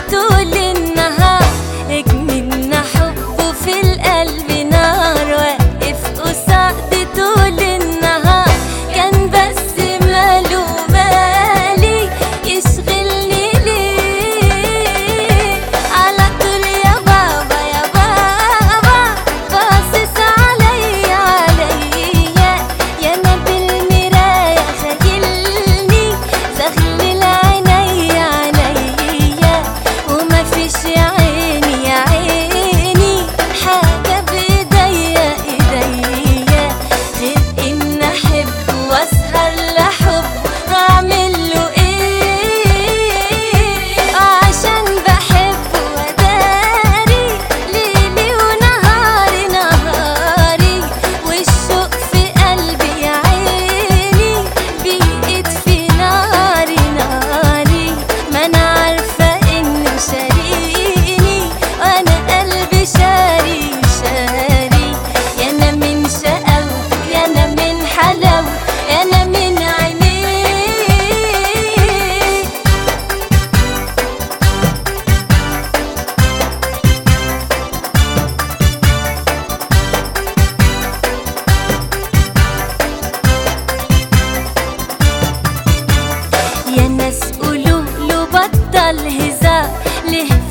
طول النهار اجملنا حبه في القلب نار واقف قصاد طول النهار كان بس ماله بالي يشغلني ليه على طول يا بابا يا بابا باصص عليا عليا يا انا بالمراية خيلني زغلل عينيا عينيا وما فيش يا عيني يا عيني حاجة بايديا ايديا غير ان احب واسهر لحب اعمل له ايه عشان بحبه وداري ليلي ونهاري نهاري والشوق في قلبي يا عيني بيقيد في ناري ناري ما انا عارفه انه شاريني وانا قلبي شاري شاري يا انا من شقاوته يا انا من حلاوته يا انا من عينيه يا ناس قولوا له بطل هزار ليه